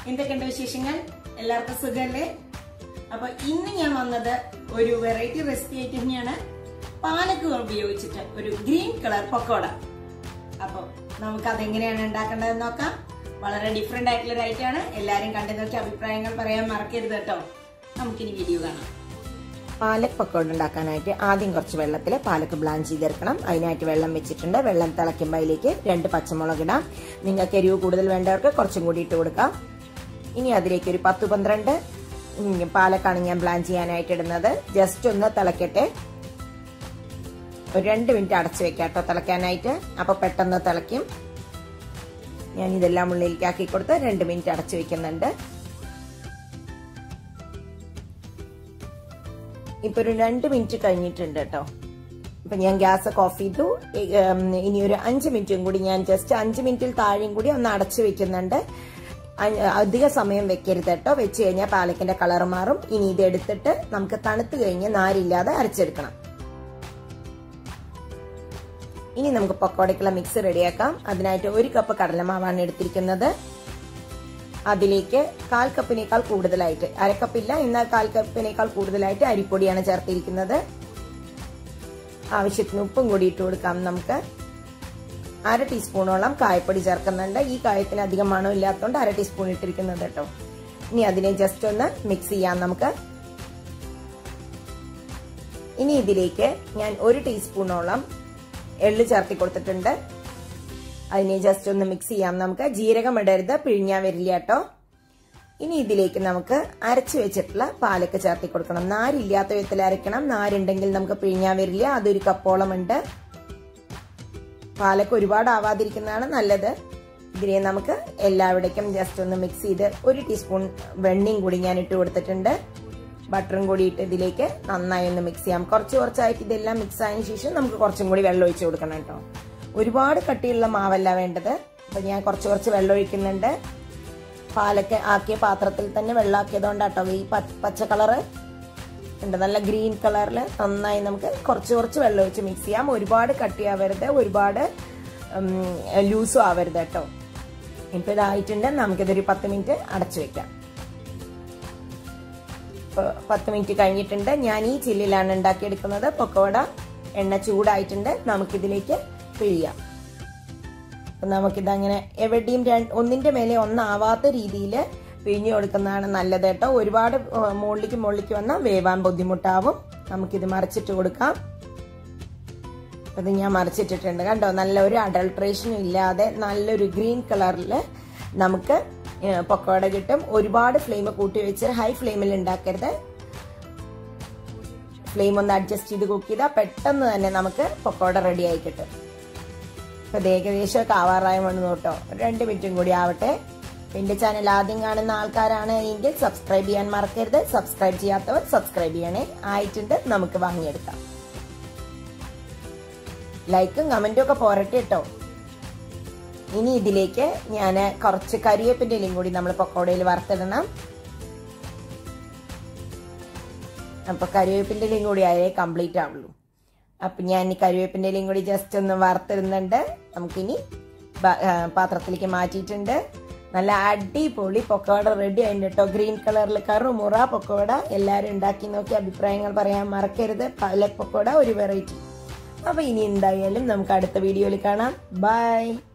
എന്തൊക്കെയുണ്ട് വിശേഷങ്ങൾ എല്ലാവർക്കും സുഖല്ലേ അപ്പൊ ഇന്ന് ഞാൻ വന്നത് ഒരു വെറൈറ്റി റെസിപ്പി ആയിട്ട് തന്നെയാണ് പാലക്ക് ഉപയോഗിച്ചിട്ട് ഒരു ഗ്രീൻ കളർ പക്കോട അപ്പൊ നമുക്ക് അതെങ്ങനെയാണ് ഉണ്ടാക്കേണ്ടതെന്ന് നോക്കാം വളരെ ഡിഫറെന്റ് ആയിട്ടുള്ള ഒരു ഐറ്റം ആണ് എല്ലാരും കണ്ടു നോക്കി അഭിപ്രായങ്ങൾ പറയാൻ മറക്കരുത് കേട്ടോ നമുക്കിനി വീഡിയോ കാണാം പാലക് പക്കോട ഉണ്ടാക്കാനായിട്ട് ആദ്യം കുറച്ച് വെള്ളത്തിൽ പാലക്ക് ബ്ലാഞ്ച് ചെയ്തെടുക്കണം അതിനായിട്ട് വെള്ളം വെച്ചിട്ടുണ്ട് വെള്ളം തിളയ്ക്കുമ്പോൾ അതിലേക്ക് രണ്ട് പച്ചമുളക് ഇടാം നിങ്ങൾക്ക് എരിവ് കൂടുതൽ വേണ്ടവർക്ക് കുറച്ചും കൂടി ഇട്ട് കൊടുക്കാം ഇനി അതിലേക്ക് ഒരു പത്ത് പന്ത്രണ്ട് ഉം, പാലക്കാണ് ഞാൻ ബ്ലാഞ്ച് ചെയ്യാനായിട്ട് ഇടുന്നത് ജസ്റ്റ് ഒന്ന് തിളക്കട്ടെ ഒരു രണ്ട് മിനിറ്റ് അടച്ചു വെക്കാം കേട്ടോ തിളയ്ക്കാനായിട്ട് അപ്പൊ പെട്ടെന്ന് തിളയ്ക്കും ഞാൻ ഇതെല്ലാം ഉള്ളിലേക്ക് ആക്കി കൊടുത്ത് രണ്ട് മിനിറ്റ് അടച്ചു വെക്കുന്നുണ്ട് ഇപ്പൊ ഒരു രണ്ട് മിനിറ്റ് കഴിഞ്ഞിട്ടുണ്ട് കേട്ടോ അപ്പൊ ഞാൻ ഗ്യാസ് ഒക്കെ ഓഫ് ചെയ്തു ഉം, ഇനി ഒരു അഞ്ച് മിനിറ്റും കൂടി ഞാൻ ജസ്റ്റ് അഞ്ച് മിനിറ്റിൽ താഴെയും കൂടി ഒന്ന് അടച്ചു വെക്കുന്നുണ്ട് അ- അധിക സമയം വെക്കരുത് കേട്ടോ വെച്ച് കഴിഞ്ഞാൽ പാലക്കിന്റെ കളർ മാറും ഇനി ഇത് എടുത്തിട്ട് നമുക്ക് തണുത്ത് കഴിഞ്ഞ് നാരില്ലാതെ അരച്ചെടുക്കണം ഇനി നമുക്ക് പക്കോടയ്ക്കുള്ള മിക്സ് റെഡിയാക്കാം അതിനായിട്ട് ഒരു കപ്പ് കടലമാവാണ് എടുത്തിരിക്കുന്നത് അതിലേക്ക് കാൽ കപ്പിനേക്കാൾ കൂടുതലായിട്ട് അരക്കപ്പില്ല എന്നാൽ കാൽ കപ്പിനേക്കാൾ കൂടുതലായിട്ട് അരിപ്പൊടിയാണ് ചേർത്തിരിക്കുന്നത് ആവശ്യത്തിന് ഉപ്പും കൂടി ഇട്ട് കൊടുക്കാം നമുക്ക് അര ടീസ്പൂണോളം കായപ്പൊടി ചേർക്കുന്നുണ്ട് ഈ കായത്തിന് അധികം മണം ഇല്ലാത്തതുകൊണ്ട് അര ടീസ്പൂൺ ഇട്ടിരിക്കുന്നത് കേട്ടോ ഇനി അതിനെ ജസ്റ്റ് ഒന്ന് മിക്സ് ചെയ്യാം നമുക്ക് ഇനി ഇതിലേക്ക് ഞാൻ ഒരു ടീസ്പൂണോളം എള്ള് ചേർത്തി കൊടുത്തിട്ടുണ്ട് അതിനെ ജസ്റ്റ് ഒന്ന് മിക്സ് ചെയ്യാം നമുക്ക് ജീരകം ഇടരുത് പിഴിഞ്ഞാൻ വരില്ല കേട്ടോ ഇനി ഇതിലേക്ക് നമുക്ക് അരച്ചു വെച്ചിട്ടുള്ള പാലൊക്കെ ചേർത്തി കൊടുക്കണം നാരില്ലാത്ത വിധത്തിൽ അരയ്ക്കണം നാരുണ്ടെങ്കിൽ നമുക്ക് പിഴിഞ്ഞാൻ വരില്ല അതൊരു കപ്പോളം ഉണ്ട് പാലൊക്കെ ഒരുപാട് ആവാതിരിക്കുന്നതാണ് നല്ലത് ഇതിനെ നമുക്ക് എല്ലാവിടേക്കും ജസ്റ്റ് ഒന്ന് മിക്സ് ചെയ്ത് ഒരു ടീസ്പൂൺ വെണ്ണയും കൂടി ഞാൻ ഇട്ട് കൊടുത്തിട്ടുണ്ട് ബട്ടറും കൂടി ഇട്ട് ഇതിലേക്ക് നന്നായി ഒന്ന് മിക്സ് ചെയ്യാം കുറച്ച് കുറച്ചായിട്ട് ഇതെല്ലാം മിക്സ് ആയതിനു ശേഷം നമുക്ക് കുറച്ചും കൂടി വെള്ളം ഒഴിച്ച് കൊടുക്കണം കേട്ടോ ഒരുപാട് കട്ടിയുള്ള മാവല്ല വേണ്ടത് അപ്പൊ ഞാൻ കുറച്ച് കുറച്ച് വെള്ളം ഒഴിക്കുന്നുണ്ട് പാലൊക്കെ ആക്കിയ പാത്രത്തിൽ തന്നെ വെള്ളമാക്കിയതുകൊണ്ടാട്ടോ ഈ പ- പച്ച കളറ് ഉണ്ട് നല്ല ഗ്രീൻ കളറിൽ നന്നായി നമുക്ക് കുറച്ച് കുറച്ച് വെള്ളം ഒഴിച്ച് മിക്സ് ചെയ്യാം ഒരുപാട് കട്ടിയാവരുത് ഒരുപാട് ലൂസും ആവരുത് കേട്ടോ ഇപ്പൊ ഇതായിട്ടുണ്ട് നമുക്കിതൊരു പത്ത് മിനിറ്റ് അടച്ചു വെക്കാം ഇപ്പൊ പത്ത് മിനിറ്റ് കഴിഞ്ഞിട്ടുണ്ട് ഞാൻ ഈ ചില്ലിലാണ് ഉണ്ടാക്കിയെടുക്കുന്നത് പൊക്കോട എണ്ണ ചൂടായിട്ടുണ്ട് നമുക്കിതിലേക്ക് പിഴിയാം അപ്പൊ നമുക്കിതങ്ങനെ എവിടെയും രണ്ട് ഒന്നിന്റെ മേലെ ഒന്നാവാത്ത രീതിയിൽ പിഴിഞ്ഞു കൊടുക്കുന്നതാണ് നല്ലത് കേട്ടോ ഒരുപാട് ആ, മുകളിലേക്ക് മുകളിലേക്ക് വന്നാൽ വേവാൻ ബുദ്ധിമുട്ടാവും നമുക്കിത് മറിച്ചിട്ട് കൊടുക്കാം അത് ഞാൻ മറിച്ചിട്ടിട്ടുണ്ട് കണ്ടോ നല്ലൊരു അഡൾട്രേഷനും ഇല്ലാതെ നല്ലൊരു ഗ്രീൻ കളറിൽ നമുക്ക് ഏ, പക്കോട കിട്ടും ഒരുപാട് ഫ്ലെയിം കൂട്ടി വെച്ച് ഹൈ ഫ്ലെയിമിൽ ഉണ്ടാക്കരുത് ഫ്ലെയിം ഒന്ന് അഡ്ജസ്റ്റ് ചെയ്ത് കുക്ക് ചെയ്താൽ പെട്ടെന്ന് തന്നെ നമുക്ക് പക്കോട റെഡി ആയി കിട്ടും ഇപ്പൊ ഇത് ഏകദേശം ഒക്കെ ആവാറായി വന്നു കേട്ടോ ഒരു രണ്ട് മിനിറ്റും കൂടി ആവട്ടെ എന്റെ ചാനൽ ആദ്യം കാണുന്ന ആൾക്കാരാണ് എങ്കിൽ സബ്സ്ക്രൈബ് ചെയ്യാൻ മറക്കരുത് സബ്സ്ക്രൈബ് ചെയ്യാത്തവർ സബ്സ്ക്രൈബ് ചെയ്യണേ ആയിട്ടുണ്ട് നമുക്ക് വാങ്ങിയെടുക്കാം ലൈക്കും കമന്റും ഒക്കെ പോരട്ടെ കേട്ടോ ഇനി ഇതിലേക്ക് ഞാൻ കുറച്ച് കരിവേപ്പിന്റെ ഇലയും കൂടി നമ്മൾ പക്കോടയിൽ വറുത്തിടണം അപ്പൊ കരിവേപ്പിന്റെ ഇലയും കൂടി ആയേ കംപ്ലീറ്റ് ആവുള്ളൂ അപ്പൊ ഞാൻ ഈ കരിവേപ്പിന്റെ ഇലയും കൂടി ജസ്റ്റ് ഒന്ന് വറുത്തിടുന്നുണ്ട് നമുക്കിനി ബ- ആ, പാത്രത്തിലേക്ക് മാറ്റിയിട്ടുണ്ട് നല്ല അടിപൊളി പൊക്കോട റെഡി ആയിട്ടുണ്ട് കേട്ടോ ഗ്രീൻ കളറിൽ കറുമുറ പൊക്കോട എല്ലാവരും ഉണ്ടാക്കി നോക്കി അഭിപ്രായങ്ങൾ പറയാൻ മറക്കരുത് പല പൊക്കോട ഒരു വെറൈറ്റി അപ്പൊ ഇനി എന്തായാലും നമുക്ക് അടുത്ത വീഡിയോയിൽ കാണാം ബൈ